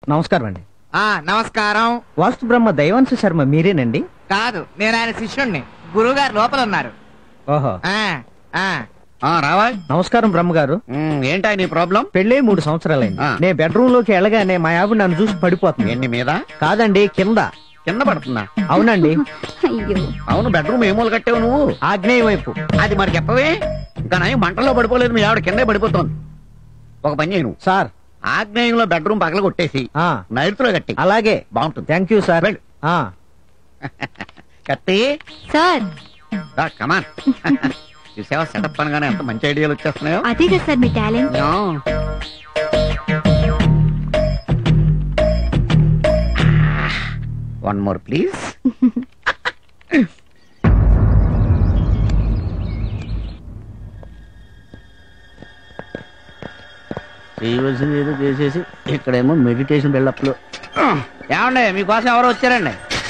నమస్కారం అండి ఆ నమస్కారం వాస్తు బ్రహ్మ దైవాంశ శర్మ మీరేనండి కాదు నేను ఆయన శిష్యుణ్ణి గురువుగారు లోపల ఉన్నారు ఓహో ఆ ఆ ఆ రావా నమస్కారం బ్రహ్మ గారు ఉమ్, ఏంటా నీ ప్రాబ్లం పెళ్ళే మూడు సంవత్సరాలైంది ఆ. నేను బెడ్రూమ్ లోకి వెళ్ళగానే మా ఆవిడ నన్ను చూసి పడిపోతుంది ఏంటి మీద కాదండి కింద కింద పడుతుందా అవునండి అయ్యో అవును బెడ్రూమ్ ఏమూలు కట్టావు నువ్వు ఆగ్నేయ వైపు అది మరి చెప్పవే ఇంకా నయం మంటల్లో పడిపోలేదు మీ ఆవిడ కిందే పడిపోతుంది ఒక పని చేయను సార్ ఆగ్నేయంలో బెడ్రూమ్ పగల కొట్టేసి ఆ నైరుతిలో కట్టి అలాగే బాగుంటుంది థ్యాంక్ యూ సార్ వెళ్ళు. ఆ కత్తి సార్ కమాన్ చూసావా సెటప్ అనగానే ఎంత మంచి ఐడియాలు వచ్చేస్తున్నాయో అదే కదా సార్ మీ talent yeah. One more please చేయవలసింది ఏదో చేసేసి ఇక్కడేమో మెడిటేషన్ బిల్డప్లు ఏమండి మీకోసం ఎవరో వచ్చారండి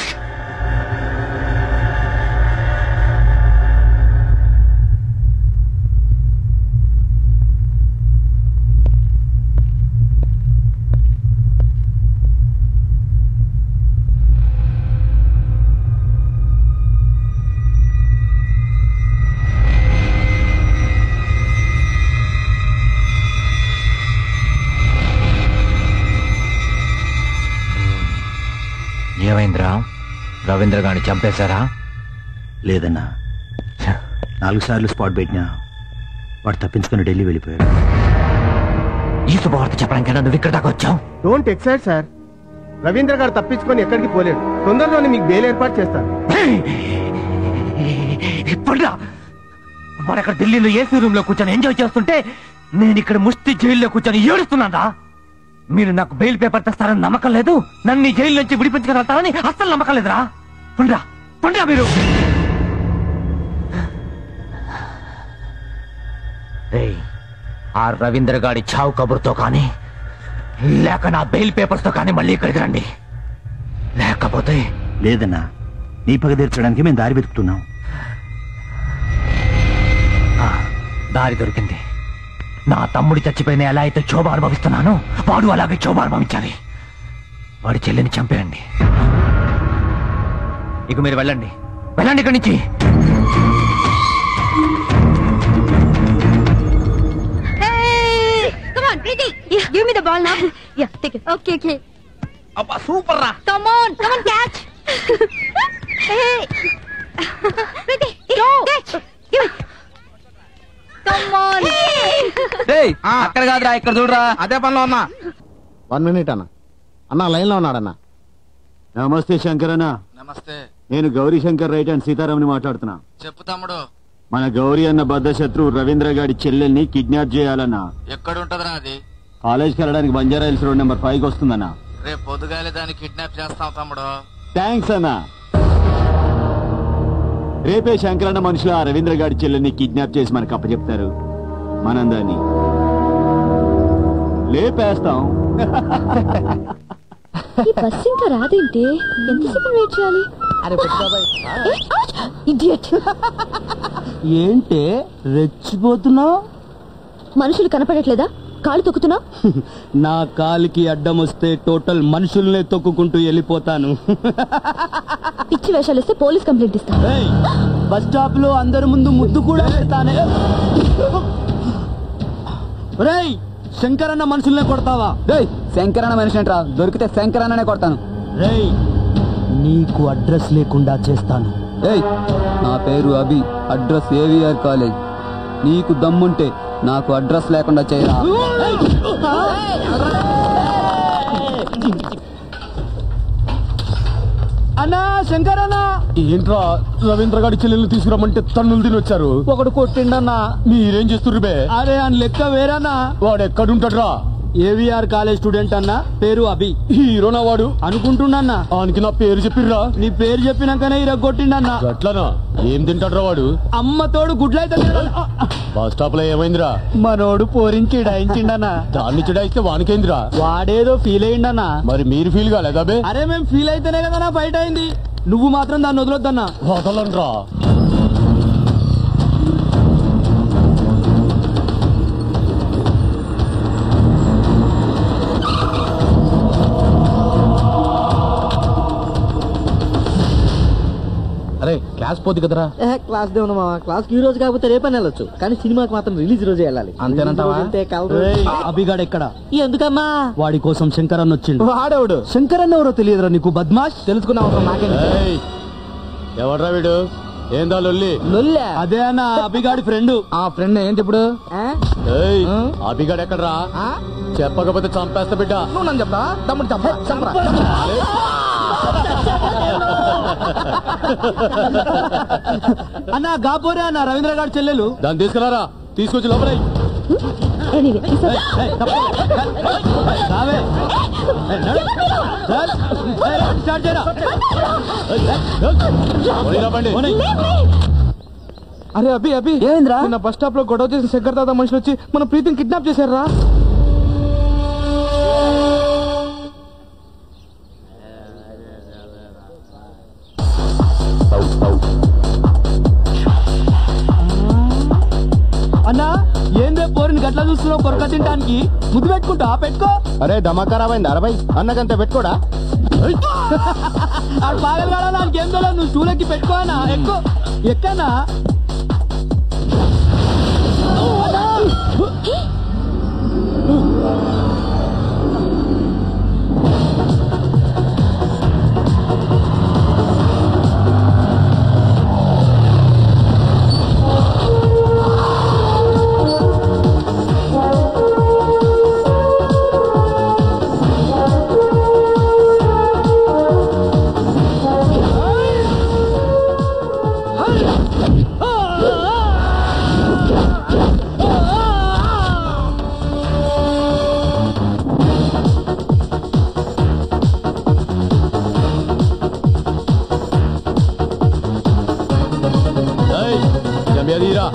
ఏమైందిరా రవీంద్ర గారిని చంపేశారా లేదన్నా నాలుగు సార్లు స్పాట్ పెట్టినా వాడు తప్పించుకుని ఢిల్లీ వెళ్ళిపోయాడు ఈ శుభవార్త చెప్పడానికి నువ్వు ఇక్కడ దాకా వచ్చావు డోంట్ ఎక్సైట్ సార్ రవీంద్ర గారు తప్పించుకొని ఎక్కడికి పోలేడు తొందరలోనే మీకు బెయిల్ ఏర్పాటు చేస్తాను ఇప్పుడురా వాడు అక్కడ ఢిల్లీలో ఏసీ రూమ్ లో కూర్చొని ఎంజాయ్ చేస్తుంటే నేను ఇక్కడ ముష్టి జైల్లో కూర్చొని ఏడుస్తున్నానా మీరు నాకు బెయిల్ పేపర్ తెస్తారని నమ్మకం లేదు నన్ను ఈ జైలు నుంచి విడిపించగలుగుతారని అస్సలు నమ్మకం లేదురా పండ్రా పండ్రా మీరు రేయ్, ఆ రవీంద్ర గాడి చావు కబుర్తో కానీ లేక నా బెయిల్ పేపర్స్ తో కానీ మళ్ళీ ఇక్కడికి రండి లేకపోతే లేదన్నా నీ పగ తీర్చడానికి మేము దారి వెతుకుతున్నాం ఆ, దారి దొరికింది నా తమ్ముడి చచ్చిపోయిన ఎలా అయితే క్షోభ అనుభవిస్తున్నానో వాడు అలాగే క్షోభ అనుభవించాలి వాడి చెల్లిని చంపేయండి ఇక మీరు వెళ్ళండి వెళ్ళండి ఇక్కడి నుంచి Come on, Preeti. Yeah, give me the ball now. Yeah, take it. Okay, okay. అబ్బా సూపర్ రా Come on, come on, catch. hey. Preeti, go. Catch. Give it. Come on. Hey. అక్కడ కాదురా ఇక్కడ చూడరా అదే పనిలో ఉన్నా వన్ మినిట్ అన్న అన్న లైన్ లో ఉన్నాడన్న నమస్తే శంకర్ అన్న నమస్తే నేను గౌరీ శంకర్ రైట్ అండ్ సీతారాంని మాట్లాడుతున్నా చెప్పు తమ్ముడు మన గౌరీ అన్న బద్ద శత్రువు రవీంద్ర గాడి చెల్లెల్ని కిడ్నాప్ చేయాలన్నా ఎక్కడుంటదిరా అది కాలేజ్కి వెళ్ళడానికి Banjara Hills road number five వస్తుందన్నా రేపు పొద్దుగాలే దాన్ని కిడ్నాప్ చేస్తాం తమ్ముడు థ్యాంక్స్ అన్న రేపే శంకరన్న మనుషులు ఆ రవీంద్ర గాడి చెల్లెల్ని కిడ్నాప్ చేసి మనకు అప్పచెప్తారు మనం దాన్ని లేపేస్తాం ఈ బస్ ఇంకా రాదేంటి ఎంతసేపు వెయిట్ చేయాలి ఇడియట్ ఏంటే రెచ్చిపోతున్నావు మనుషులు కనపడట్లేదా కాళ్ళు తొక్కుతున్నావు నా కాలికి అడ్డం వస్తే టోటల్ మనుషుల్నే తొక్కుకుంటూ వెళ్ళిపోతాను పిచ్చి వేషాలు ఇస్తే పోలీస్ కంప్లైంట్ ఇస్తా ఏయ్, బస్ స్టాప్ లో అందరి ముందు ముద్దు కూడా పెడతానే రేయ్ శంకరన్న మనుషుల్నే కొడతావా శంకరన్న మనిషి అంటరా దొరికితే శంకరన్ననే కొడతాను రేయ్ నీకు అడ్రస్ లేకుండా చేస్తాను ఏయ్ నా పేరు అభి అడ్రస్ ఏవిఆర్ కాలేజ్ నీకు దమ్ముంటే నాకు అడ్రస్ లేకుండా చేయరా అన్నా శంకరన్న ఏంట్రా రవీంద్ర గారి చెల్లెలు తీసుకురమ్మంటే తన్నులు తిని వచ్చారు ఒకడు కొట్టిండన్నా మీరేం చేస్తుర్రు బే అరే అని లెక్క వేరన్నా వాడు ఎక్కడుంటాడ్రా ఏవిఆర్ కాలేజ్ స్టూడెంట్ అన్న పేరు అభి హీరోనా వాడు అనుకుంటున్నా ఆయనకి నా పేరు చెప్పిర్రా నీ పేరు చెప్పినాకనే ఇరగ కొట్టిండన్నా గట్లనా ఏం తింటాడ్రా వాడు అమ్మ తోడు గుడ్లైతే బస్ స్టాప్ లో ఏమైందిరా మనోడు పోరించి ఇడాయించిండన్నా దాన్ని చిడాయిస్తే వానికేందిరా వాడేదో ఫీల్ అయ్యిండన్నా మరి మీరు ఫీల్ కాలేదా బే అరే మేము ఫీల్ అయితేనే కదా బయట అయింది నువ్వు మాత్రం దాన్ని వదలొద్దన్నా వదలనరా క్లాస్ పోద్ది కదరా క్లాస్ దే ఉన్నా క్లాస్ ఈ రోజు కాకపోతే రేపని వెళ్ళొచ్చు కానీ సినిమాకి మాత్రం రిలీజ్ రోజే వెళ్ళాలి అంతేనంటావా? Release రోజు ఉంటే కలరు. అభిగాడు ఎక్కడ ఎందుకమ్మా వాడి కోసం శంకరన్ వచ్చిండు వాడేవాడు శంకరన్ ఎవరో తెలియదురా నీకు బద్మాష్ తెలుసుకున్నా అవసరం నాకే ఎవడ్రా వీడు ఏందా లొల్లి లొల్లే అదే అన్న అభిగాడి ఫ్రెండ్ ఆ ఫ్రెండ్ ఏంటి ఇప్పుడు ఆ? ఏయ్ అభిగాడు ఎక్కడ్రా చెప్పకపోతే చంపేస్తా బిడ్డ నువ్వు నన్ను చెప్తా తమ్ముడు చెప్ప చెప్పరా అన్న గాపోరే అన్న రవీంద్ర గారి చెల్లెలు దాన్ని తీసుకురారా తీసుకొచ్చి లోపల ఎనీవే రావే ఏయ్, నడు. చల్. ఏయ్, స్టార్ట్ చేయరా బండి అరే అభి అభి ఏమైందిరా? నిన్న బస్ స్టాప్ లో గొడవ చేసిన శంకర్ దాదా మనుషులు వచ్చి మన ప్రీతిని కిడ్నాప్ చేశారా అన్న ఏందే పోరిని గట్లా చూస్తున్నావు పొరక తినడానికి ముద్దు పెట్టుకుంటా పెట్టుకో అరే దమాకరామైంది అరవై అన్నకంత పెట్టుకోడా ఆడు పాగలు కాడా నాకు ఏం తెలియదు నువ్వు స్టూలెక్కి పెట్టుకో అన్న ఎక్కువ ఎక్కనా ఏయ్ జంబియా తీరా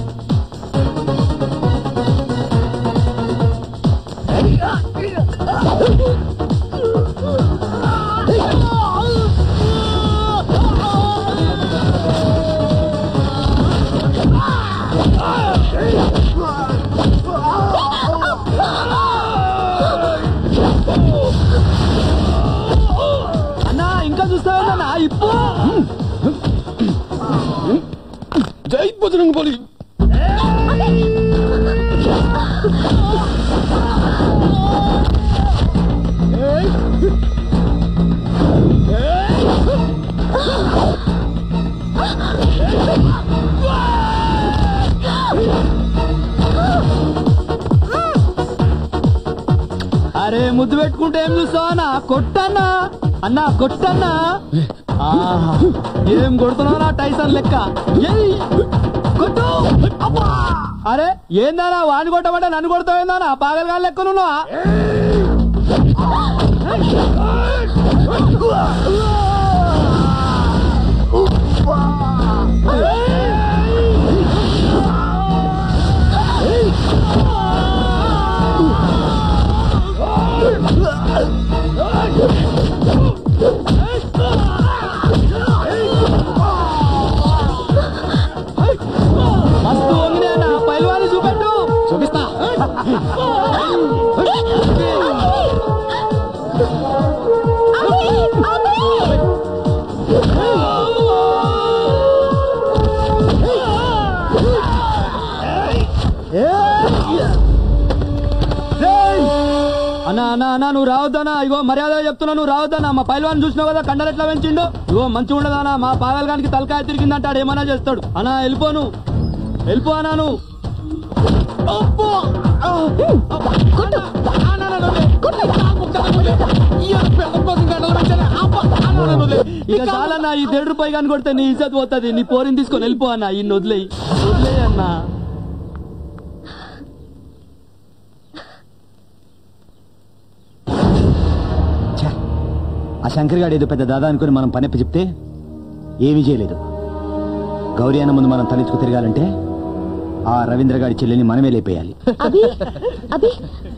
అన్న ఇంకా చూస్తావా ఇప్పు జై బజరంగ బలి అరే ముద్దు పెట్టుకుంటే ఏం చూస్తావా అన్న కొట్టన్నా అన్న కొట్టన్నా ఆహా, ఏం కొడుతున్నావు టైసన్ లెక్క ఏయ్, కొట్టు అబ్బా! అరే ఏందానా వాడిని కొట్టమంటే నన్ను కొడతావేందానా పాగలగా లెక్క నువ్వు మస్తు వంగినే అన్న పైల్వాని చూపెట్టు చూపిస్తా అన్నా అన్నా అన్నా నువ్వు రావద్దనా ఇగో మర్యాద చెప్తున్నా నువ్వు రావద్దనా మా పైల్వాన్ చూసినావు కదా కండలు ఎట్లా పెంచిండు ఇగో మంచిగా ఉండదానా మా పాగలగానికి తలకాయ తిరిగిందంటాడు ఏమన్నా చేస్తాడు అన్నా వెళ్ళిపోను వెళ్ళిపో అన్నా నువ్వు అబ్బో! ఆ! కొట్టు ఆ, నా, నా, నా, నా. ఈ పెద్ద కోసం గంటలు పెట్టానే. అబ్బా! ఆ, నా, నా, నా, నా. ఇక చాలన్నా ఈ దేడు రూపాయి కానీ కొడితే నీ ఇజ్జత్ పోతుంది నీ పోరిని తీసుకొని వెళ్ళిపో అన్న ఈ వదిలేయి వదిలేయి అన్నా ఆ శంకర్ గారు ఏదో పెద్ద దాదా అనుకుని మనం పనెప్పి చెప్తే ఏమీ చేయలేదు గౌరీ అన్న ముందు మనం తలెత్తుకు తిరగాలంటే ఆ రవీంద్ర గారి చెల్లెని మనమే లేపేయాలి అభి అభి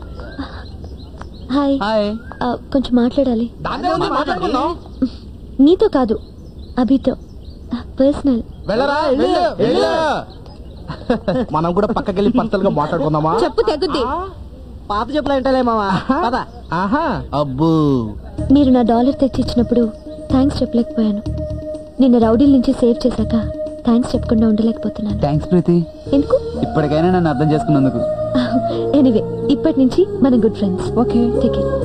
హాయ్ హాయ్ ఆ, కొంచెం మాట్లాడాలి దాన్నే ఉంది మాట్లాడుకుందాం నీతో కాదు అభితో పర్సనల్ వెళ్ళరా వెళ్ళు వెళ్ళు మనం కూడా పక్కకెళ్ళి పర్సనల్ గా మాట్లాడుకుందామా చెప్పు తెగుద్ది పాత చెప్పులు ఏంటలే మావా పద ఆహా అబ్బో మీరు నా డాలర్ తెచ్చి ఇచ్చినప్పుడు థ్యాంక్స్ చెప్పలేకపోయాను నిన్న రౌడీల నుంచి సేవ్ చేశాక థ్యాంక్స్ చెప్పకుండా ఉండలేకపోతున్నాను థ్యాంక్స్ ప్రీతి ఎందుకు ఇప్పటికైనా నన్ను అర్థం చేసుకున్నందుకు ఎనీవే ఇప్పటి నుంచి మన good friends okay take it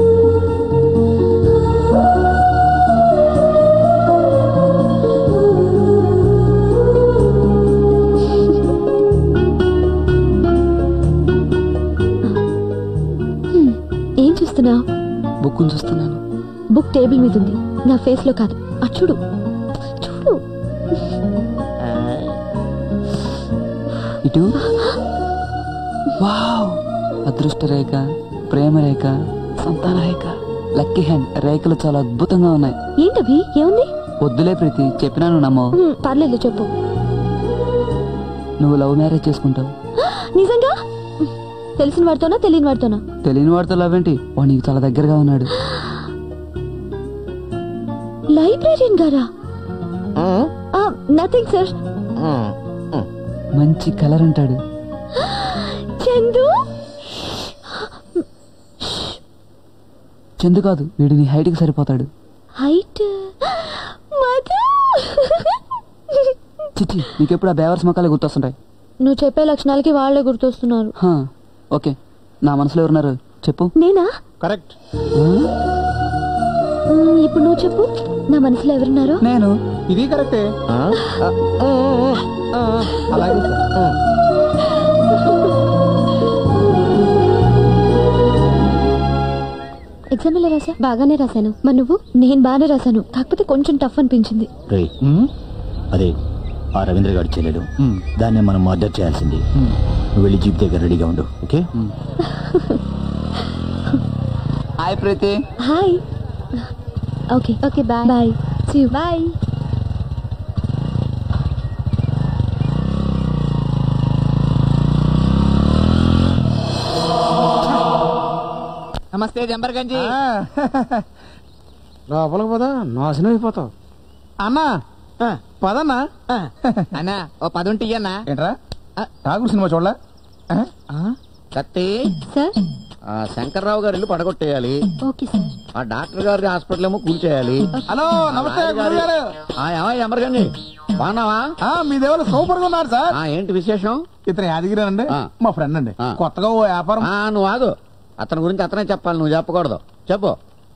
ఏం చూస్తున్నావు బుక్ చూస్తున్నాను బుక్ టేబుల్ మీద ఉంది నా ఫేస్ లో కాదు అటు చూడు చూడు ఇటు వావ్ అదృష్ట రేఖ ప్రేమ రేఖ సంతాన రేఖ లక్కీ హ్యాండ్ రేఖలు చాలా అద్భుతంగా ఉన్నాయి ఏంటవి ఏముంది వద్దులే ప్రీతి చెప్పినాను నమ్మో హ్మ్, పర్లేదు చెప్పు నువ్వు లవ్ మ్యారేజ్ చేసుకుంటావు నిజంగా తెలిసిన వాడితోనా తెలియని వాడితోనా తెలియని వాడితో లవ్ ఏంటి వాడు నీకు చాలా దగ్గరగా ఉన్నాడు లైబ్రేరియన్ గారా నథింగ్ సార్ మంచి కలర్ అంటాడు చందు చందు కాదు వీడు నీ హైట్కి సరిపోతాడు హైట్ మధు చిచ్చి నీకెప్పుడు ఆ బేవర్స్ మొక్కలే గుర్తొస్తుంటాయి నువ్వు చెప్పే లక్షణాలకి వాళ్ళే గుర్తొస్తున్నారు హా, ఓకే నా మనసులో ఎవరున్నారు చెప్పు నేనా కరెక్ట్ మ్, ఇప్పుడు నువ్వు చెప్పు నా మనసులో ఎవరున్నారు నేను ఇది కరెక్టే అలాగే సార్ ఎగ్జామ్ ఎలా రాసా బాగానే రాశాను మరి నువ్వు నేను బాగానే రాశాను కాకపోతే కొంచెం టఫ్ అనిపించింది రే అదే ఆ రవీంద్ర గారి చెల్లెలు దాన్ని మనం మర్డర్ చేయాల్సింది నువ్వు వెళ్ళి జీప్ దగ్గర రెడీగా ఉండు okay hi Preethi hi okay okay bye bye see bye నమస్తే జంబర్ గంజి లోపలికి పదా నాశనం అయిపోతావు అన్నా పదన్నా అన్నా ఓ పదుంటి అన్నా ఏంట్రా ఠాగూర్ సినిమా చూడలే కత్తి సార్ ఆ శంకర్రావు గారి ఇల్లు పడగొట్టేయాలి ఓకే సార్ ఆ డాక్టర్ గారి హాస్పిటల్ ఏమో కూల్చేయాలి హలో నమస్తే రాయ్ గారు. గురుగారు ఆ ఏమయ్య ఎమర్గండి బాగున్నావా ఆ, మీ దేవుళ్ళు సూపర్ గా ఉన్నారు సార్ ఆ ఏంటి విశేషం ఇతను యాదగిరి అండి ఆ. మా ఫ్రెండ్ అండి ఆ. కొత్తగా ఓ వ్యాపారం ఆ నువ్వు ఆగు అతని గురించి అతనే చెప్పాలి నువ్వు చెప్పకూడదు చెప్పు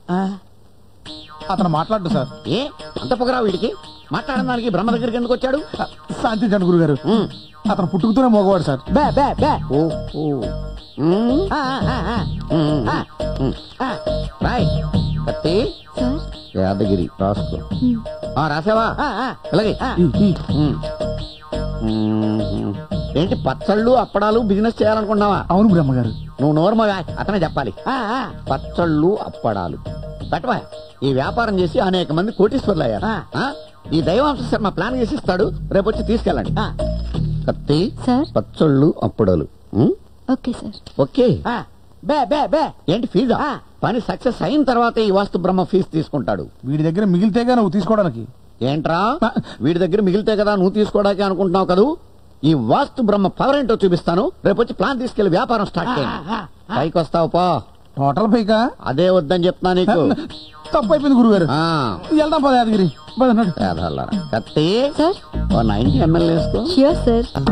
అతను మాట్లాడు సార్ ఏ అంత పొగరా వీడికి మాట్లాడడానికి బ్రహ్మ దగ్గరికి ఎందుకు వచ్చాడు శాంతించండి గురుగారు ఉమ్. అతను పుట్టుకుతూనే మోగవాడు సార్ బే బే బే ఓ ఓ ఉమ్. ఉమ్, ఉమ్. రాయ్ కత్తి సార్ యాదగిరి రాసుకో ఆ రాసావా అలాగే ఉమ్. ఉమ్. ఏంటి పచ్చళ్ళు అప్పడాలు బిజినెస్ చేయాలనుకుంటున్నావా అవును బ్రహ్మగారు నువ్వు నోర్మగా అతనే చెప్పాలి పచ్చళ్ళు అప్పడాలు పెట్టవా ఈ వ్యాపారం చేసి అనేక మంది కోటీశ్వర్లు అయ్యారు ఆ? ఈ దైవాంశ శర్మ ప్లాన్ చేసి ఇస్తాడు రేపు వచ్చి తీసుకెళ్ళండి కత్తి సార్ పచ్చళ్ళు అప్పడాలు ఉమ్? ఓకే సార్ ఓకే బే బే బే ఏంటి ఫీజా పని సక్సెస్ అయిన తర్వాత ఈ వాస్తు బ్రహ్మ ఫీజు తీసుకుంటాడు వీడి దగ్గర మిగిలితేగా నువ్వు తీసుకోవడానికి ఏంట్రా వీడి దగ్గర మిగిలితే కదా నువ్వు తీసుకోవడానికి అనుకుంటున్నావు కదూ ఈ వాస్తు బ్రహ్మ పవర్ ఏంటో చూపిస్తాను రేపు వచ్చి ప్లాన్ తీసుకెళ్లి వ్యాపారం స్టార్ట్ చేయండి పైకి వస్తావు పో టోటల్ పైకా అదే వద్దని చెప్తున్నా నీకు తప్పు అయిపోయింది గురుగారు ఆ, వెళ్దాం పద యాదగిరి పద నడు. పేదవాళ్ళారా. కత్తి సార్ ఓ నైన్టీ ఎంఎల్ వేసుకో ష్యూర్ సార్